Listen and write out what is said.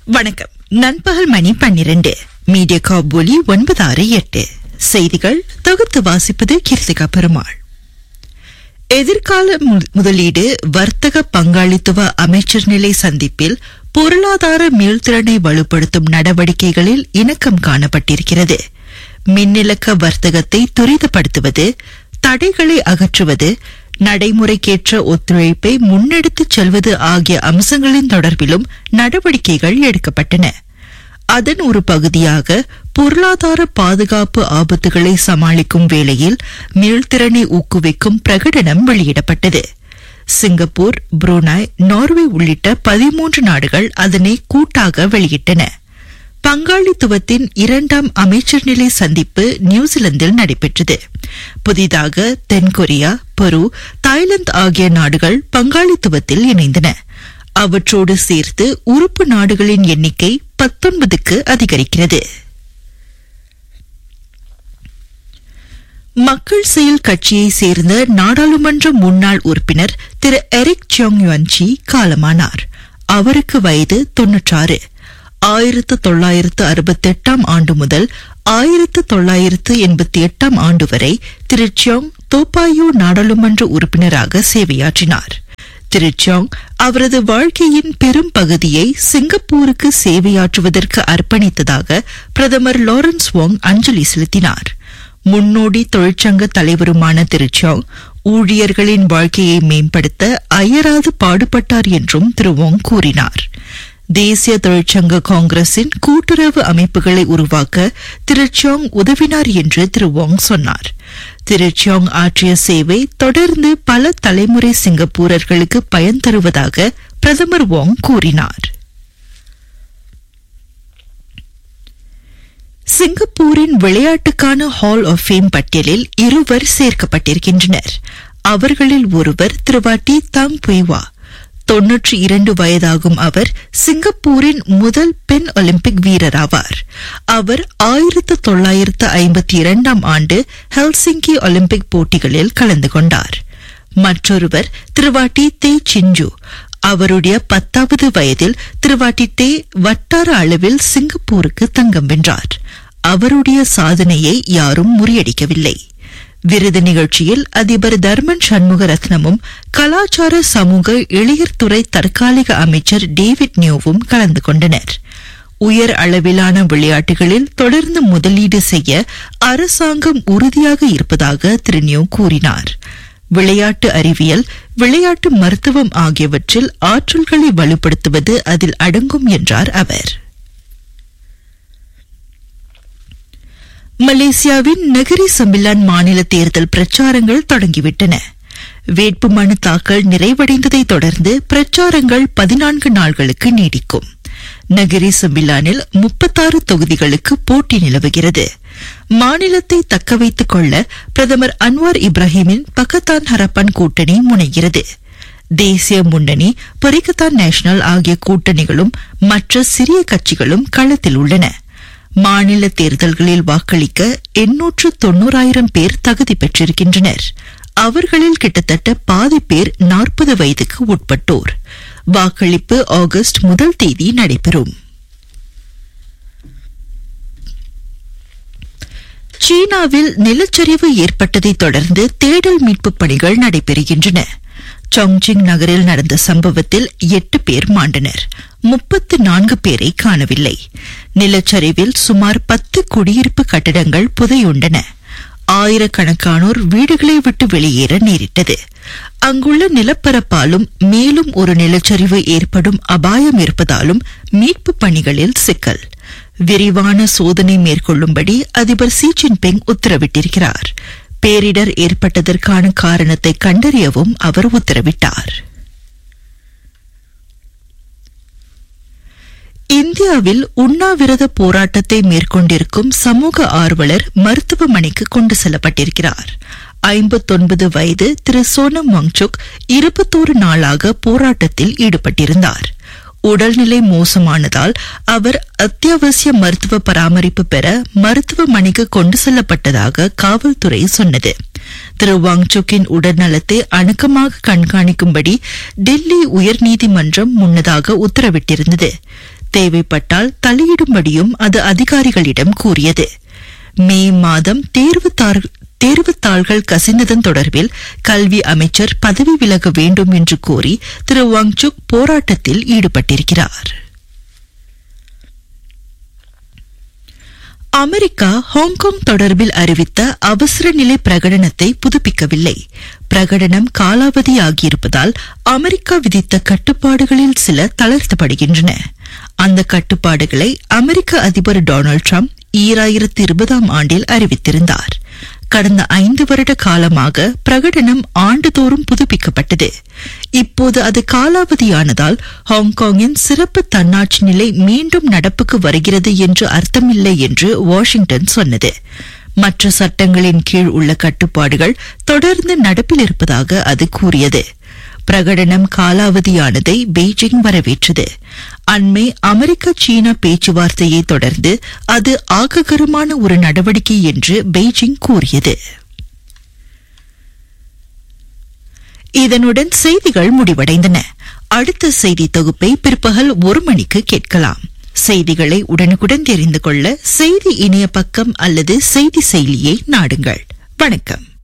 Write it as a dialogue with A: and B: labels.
A: வணக்கம் நண்பகல் மணி பன்னிரண்டு மீடியா காபூலி ஒன்பது ஆறு எட்டு செய்திகள் தொகுத்து வாசிப்பது கீர்த்திகா பெருமாள் எதிர்கால மு- முதலீடு வர்த்தக பங்காளித்துவ அமைச்சர் நிலை சந்திப்பில் பொருளாதார மீள்திறனை வலுப்படுத்தும் நடவடிக்கைகளில் இணக்கம் காணப்பட்டிருக்கிறது மின்னிலக்க வர்த்தகத்தை துரிதப்படுத்துவது தடைகளை அகற்றுவது நடைமுறைக்கேற்ற ஒத்துழைப்பை முன்னெடுத்துச் செல்வது ஆகிய அம்சங்களின் தொடர்பிலும் நடவடிக்கைகள் எடுக்கப்பட்டன அதன் ஒரு பகுதியாக பொருளாதார பாதுகாப்பு ஆபத்துகளை சமாளிக்கும் வேளையில் மீள்திறனை ஊக்குவிக்கும் பிரகடனம் வெளியிடப்பட்டது சிங்கப்பூர் புரூனாய் நார்வே உள்ளிட்ட பதிமூன்று நாடுகள் அதனை கூட்டாக வெளியிட்டன பங்காளித்துவத்தின் இரண்டாம் அமைச்சர் நிலை சந்திப்பு நியூசிலாந்தில் நடைபெற்றது புதிதாக தென்கொரியா பெரு தாய்லாந்து ஆகிய நாடுகள் பங்காளித்துவத்தில் இணைந்தன அவற்றோடு சேர்த்து உறுப்பு நாடுகளின் எண்ணிக்கை பத்தொன்பதுக்கு அதிகரிக்கிறது மக்கள் செயல் கட்சியைச் சேர்ந்த நாடாளுமன்ற முன்னாள் உறுப்பினர் திரு எரிக் சியோங் யுவன்சி காலமானார் அவருக்கு வயது தொன்னூற்றாறு ஆயிரத்து தொள்ளாயிரத்து அறுபத்தெட்டாம் ஆண்டு முதல் ஆயிரத்து தொள்ளாயிரத்து எண்பத்தி எட்டாம் ஆண்டு வரை திரு சியோங் தோப்பாயோ நாடாளுமன்ற உறுப்பினராக சேவையாற்றினார் திரு சியோங் அவரது வாழ்க்கையின் பெரும் பகுதியை சிங்கப்பூருக்கு சேவையாற்றுவதற்கு அர்ப்பணித்ததாக பிரதமர் லாரன்ஸ் வாங் அஞ்சலி செலுத்தினார் முன்னோடி தொழிற்சங்க தலைவருமான திரு சியோங் ஊழியர்களின் வாழ்க்கையை மேம்படுத்த அயராது பாடுபட்டார் என்றும் திரு வோங் கூறினார் தேசிய தொழிற்சங்க காங்கிரசின் கூட்டுறவு அமைப்புகளை உருவாக்க திரு சியோங் உதவினார் என்று திரு வோங் சொன்னார் திரு சியோங் ஆற்றிய சேவை தொடர்ந்து பல தலைமுறை சிங்கப்பூரர்களுக்கு பயன் தருவதாக பிரதமர் வோங் கூறினார் சிங்கப்பூரின் விளையாட்டுக்கான ஹால் ஆஃப் ஃபேம் பட்டியலில் இருவர் சேர்க்கப்பட்டிருக்கின்றனர் அவர்களில் ஒருவர் திருவாட்டி தங் புய்வா தொன்னூற்றி இரண்டு வயதாகும் அவர் சிங்கப்பூரின் முதல் பெண் ஒலிம்பிக் வீரர் ஆவார் அவர் ஆயிரத்து தொள்ளாயிரத்து ஐம்பத்தி இரண்டாம் ஆண்டு ஹெல்சிங்கி ஒலிம்பிக் போட்டிகளில் கலந்து கொண்டார் மற்றொருவர் திருவாட்டி தே சிஞ்சு அவருடைய பத்தாவது வயதில் திருவாட்டி தே வட்டார அளவில் சிங்கப்பூருக்கு தங்கம் வென்றார் அவருடைய சாதனையை யாரும் முறியடிக்கவில்லை விருது நிகழ்ச்சியில் அதிபர் தர்மன் சண்முக ரத்னமும் கலாச்சார சமூக இளையர் துறை தற்காலிக அமைச்சர் டேவிட் நியோவும் கலந்து கொண்டனர் உயர் அளவிலான விளையாட்டுகளில் தொடர்ந்து முதலீடு செய்ய அரசாங்கம் உறுதியாக இருப்பதாக திரு நியோ கூறினார் விளையாட்டு அறிவியல் விளையாட்டு மருத்துவம் ஆகியவற்றில் ஆற்றல்களை வலுப்படுத்துவது அதில் அடங்கும் என்றார் அவர் மலேசியாவின் நகரி சம்பிலான் மாநில தேர்தல் பிரச்சாரங்கள் தொடங்கிவிட்டன வேட்புமனு தாக்கல் நிறைவடைந்ததை தொடர்ந்து பிரச்சாரங்கள் பதினான்கு நாள்களுக்கு நீடிக்கும் நகரி சம்பிலானில் முப்பத்தாறு தொகுதிகளுக்கு போட்டி நிலவுகிறது மாநிலத்தை தக்கவைத்துக் கொள்ள பிரதமர் அன்வார் இப்ராஹிமின் பக்கத்தான் ஹரப்பான் கூட்டணி முனைகிறது தேசிய முன்னணி பரிகத்தான் நேஷனல் ஆகிய கூட்டணிகளும் மற்ற சிறிய கட்சிகளும் களத்தில் உள்ளன மாநில தேர்தல்களில் வாக்களிக்க எண்ணூற்று தொன்னூறாயிரம் பேர் தகுதி பெற்றிருக்கின்றனர் அவர்களில் கிட்டத்தட்ட பாதி பேர் நாற்பது வயதுக்கு உட்பட்டோர் வாக்களிப்பு ஆகஸ்ட் முதல் தேதி நடைபெறும் சீனாவில் நிலச்சரிவு ஏற்பட்டதைத் தொடர்ந்து தேடல் மீட்புப் பணிகள் நடைபெறுகின்றன சாங்ஜிங் நகரில் நடந்த சம்பவத்தில் எட்டு பேர் மாண்டனர் முப்பத்து நான்கு பேரை காணவில்லை நிலச்சரிவில் சுமார் பத்து குடியிருப்பு கட்டடங்கள் புதையுண்டன ஆயிரக்கணக்கானோர் வீடுகளை விட்டு வெளியேற நேரிட்டது அங்குள்ள நிலப்பரப்பாலும் மேலும் ஒரு நிலச்சரிவு ஏற்படும் அபாயம் இருப்பதாலும் மீட்பு பணிகளில் சிக்கல் விரிவான சோதனை மேற்கொள்ளும்படி அதிபர் சி ஜின்பிங் உத்தரவிட்டிருக்கிறார் பேரிடர் ஏற்பட்டதற்கான காரணத்தை கண்டறியவும் அவர் உத்தரவிட்டார் இந்தியாவில் உண்ணாவிரத போராட்டத்தை மேற்கொண்டிருக்கும் சமூக ஆர்வலர் மருத்துவமனைக்கு கொண்டு செல்லப்பட்டிருக்கிறார் ஐம்பத்தொன்பது வயது திரு சோனம் வாங்சுக் இருபத்தோரு நாளாக போராட்டத்தில் ஈடுபட்டிருந்தார் உடல்நிலை மோசமானதால் அவர் அத்தியாவசிய மருத்துவ பராமரிப்பு பெற மருத்துவமனைக்கு கொண்டு செல்லப்பட்டதாக காவல்துறை சொன்னது திரு வாங்சுக்கின் உடல்நலத்தை அணுக்கமாக கண்காணிக்கும்படி டெல்லி உயர்நீதிமன்றம் முன்னதாக உத்தரவிட்டிருந்தது தேவைப்பட்டால் தலையிடும்படியும் அது அதிகாரிகளிடம் கூறியது மே மாதம் தேர்வுத்தார் தேர்வுத்தாள்கள் கசிந்ததன் தொடர்பில் கல்வி அமைச்சர் பதவி விலக வேண்டும் என்று கோரி திரு வாங்சுக் போராட்டத்தில் ஈடுபட்டிருக்கிறார் அமெரிக்கா ஹாங்காங் தொடர்பில் அறிவித்த அவசர நிலை பிரகடனத்தை புதுப்பிக்கவில்லை பிரகடனம் காலாவதியாகியிருப்பதால் அமெரிக்கா விதித்த கட்டுப்பாடுகளில் சில தளர்த்தப்படுகின்றன அந்த கட்டுப்பாடுகளை அமெரிக்க அதிபர் டொனால்டு டிரம்ப் ஈராயிரத்தி இருபதாம் ஆண்டில் அறிவித்திருந்தார் கடந்த ஐந்து வருட காலமாக பிரகடனம் ஆண்டுதோறும் புதுப்பிக்கப்பட்டது இப்போது அது காலாவதியானதால் ஹாங்காங்கின் சிறப்பு தன்னாட்சி நிலை மீண்டும் நடப்புக்கு வருகிறது என்று அர்த்தமில்லை என்று வாஷிங்டன் சொன்னது மற்ற சட்டங்களின் கீழ் உள்ள கட்டுப்பாடுகள் தொடர்ந்து நடப்பில் இருப்பதாக அது கூறியது பிரகடனம் காலாவதியானதை பெய்ஜிங் வரவேற்றது அண்மை அமெரிக்க சீனா பேச்சுவார்த்தையை தொடர்ந்து அது ஆக்ககரமான ஒரு நடவடிக்கை என்று பெய்ஜிங் கூறியது இதனுடன் செய்திகள் முடிவடைந்தன அடுத்த செய்தி தொகுப்பை பிற்பகல் ஒரு மணிக்கு கேட்கலாம் செய்திகளை உடனுக்குடன் தெரிந்து கொள்ள செய்தி இணைய பக்கம் அல்லது செய்தி செயலியை நாடுங்கள் வணக்கம்